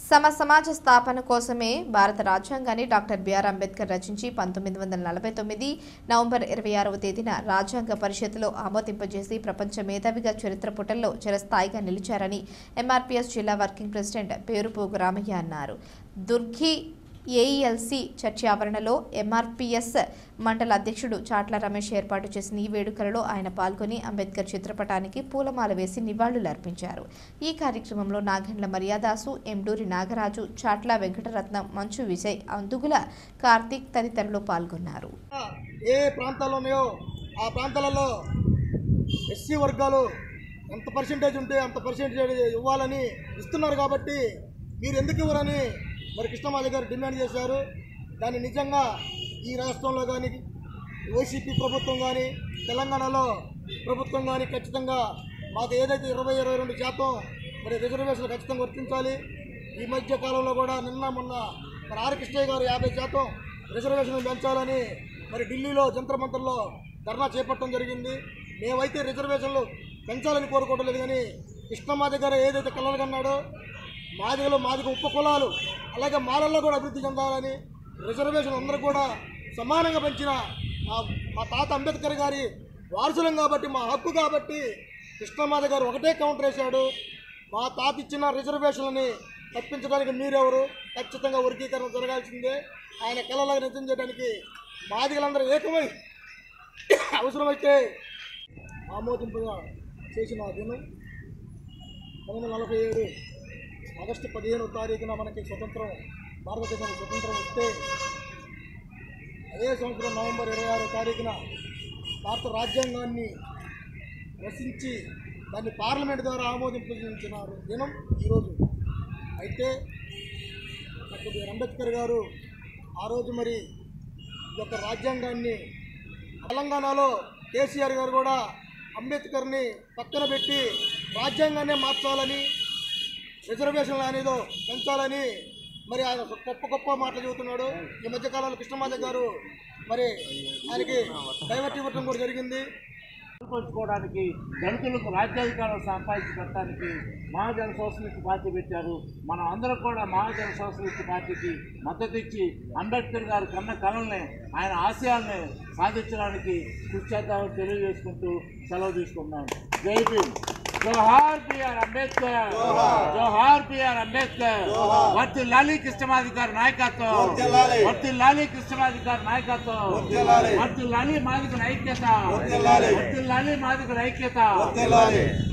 సమ సమాజ స్థాపన కోసమే భారత రాజ్యాంగాన్ని డాక్టర్ బిఆర్ అంబేద్కర్ రచించి పంతొమ్మిది వందల నలభై తొమ్మిది నవంబర్ ఇరవై ఆరవ తేదీన రాజ్యాంగ పరిషత్తులో ఆమోదింపజేసి ప్రపంచ మేధావిగా చరిత్ర పుటల్లో చిరస్థాయిగా నిలిచారని ఎంఆర్పీఎస్ జిల్లా వర్కింగ్ ప్రెసిడెంట్ పేరుపోగు రామయ్య అన్నారు దుర్గి ఏఈఎల్సీ చర్చి ఆవరణలో ఎంఆర్పీఎస్ మండల అధ్యక్షుడు చాట్ల రమేష్ ఏర్పాటు చేసిన ఈ వేడుకలలో ఆయన పాల్గొని అంబేద్కర్ చిత్రపటానికి పూలమాల వేసి నివాళులర్పించారు ఈ కార్యక్రమంలో నాగండ్ల మర్యాదాసు ఎండూరి నాగరాజు చాట్ల వెంకటరత్నం మంచు విజయ్ అందుగుల కార్తీక్ తదితరులు పాల్గొన్నారు ఏ ప్రాంతాల్లో ఉన్నాయో ఆ ప్రాంతాలలో ఎస్సీ వర్గాలు ఎంత పర్సెంటేజ్ ఉంటే అంత పర్సెంటేజ్ ఇవ్వాలని ఇస్తున్నారు కాబట్టి మీరు ఎందుకు ఇవ్వరని మరి కృష్ణమాది గారు డిమాండ్ చేశారు దాన్ని నిజంగా ఈ రాష్ట్రంలో కానీ వైసీపీ ప్రభుత్వం కానీ తెలంగాణలో ప్రభుత్వం కానీ ఖచ్చితంగా మాకు ఏదైతే ఇరవై ఇరవై రెండు శాతం మరి రిజర్వేషన్లు ఖచ్చితంగా వర్తించాలి ఈ మధ్య కాలంలో కూడా నిన్న మొన్న మరి ఆర్ కృష్ణయ్య గారు యాభై శాతం రిజర్వేషన్లు పెంచాలని మరి ఢిల్లీలో జంతర్ మంతర్లో ధర్నా చేపట్టడం జరిగింది మేమైతే రిజర్వేషన్లు పెంచాలని కోరుకోవడం లేదు కానీ కృష్ణమాది గారు ఏదైతే కలలు కన్నాడో మాదిగలు మాదిగ ఉప కులాలు అలాగే మాలల్లో కూడా అభివృద్ధి చెందాలని రిజర్వేషన్ అందరూ కూడా సమానంగా పెంచిన మా- మా తాత అంబేద్కర్ గారి వారసులం కాబట్టి మా హక్కు కాబట్టి కృష్ణమాధ గారు ఒకటే కౌంటర్ వేశాడు మా తాత ఇచ్చిన రిజర్వేషన్లని తప్పించడానికి మీరెవరు ఖచ్చితంగా వర్గీకరణ జరగాల్సిందే ఆయన కళలాగా నిజం చేయడానికి మాదిగలందరూ ఏకమై అవసరమైతే ఆమోదింపుగా చేసిన దినం పంతొమ్మిది వందల నలభై ఏడు ఆగస్టు పదిహేను తారీఖున మనకి స్వతంత్రం భారతదేశానికి స్వతంత్రం వస్తే అదే సంవత్సరం నవంబర్ ఇరవై ఆరో తారీఖున భారత రాజ్యాంగాన్ని రచించి దాన్ని పార్లమెంట్ ద్వారా ఆమోదించిన దినం ఈరోజు అయితే డాక్టర్ బిఆర్ అంబేద్కర్ గారు ఆ రోజు మరి ఈ యొక్క రాజ్యాంగాన్ని తెలంగాణలో కేసీఆర్ గారు కూడా అంబేద్కర్ని పక్కన పెట్టి రాజ్యాంగాన్నే మార్చాలని రిజర్వేషన్లు అనేదో పెంచాలని మరి ఆయన ఒక గొప్ప గొప్ప మాటలు చెబుతున్నాడు ఈ మధ్యకాలంలో కృష్ణమాధ గారు మరి ఆయనకి డైవర్ట్ ఇవ్వడం కూడా జరిగింది పంచుకోవడానికి దళితులకు రాజ్యాధికారం సంపాదించి పెట్టడానికి మహాజన సోషలిస్ట్ పార్టీ పెట్టారు మనం అందరం కూడా మహాజన సోషలిస్ట్ పార్టీకి మద్దతు ఇచ్చి అంబేద్కర్ గారు కన్న కళల్ని ఆయన ఆశయాల్ని సాధించడానికి కృషి చేద్దామని తెలియజేసుకుంటూ సెలవు తీసుకున్నాం జై భీమ్ జోహార్ బిఆర్ అంబేద్కర్ జోహార్ బిఆర్ అంబేద్కర్ వర్తి లాలి కృష్ణమాధికారి నాయకత్వం వర్తి లాలి కృష్ణమాధికారి నాయకత్వం వర్తి లాలి మాదిక ఐక్యత వర్తి లాలి మాదిక ఐక్యత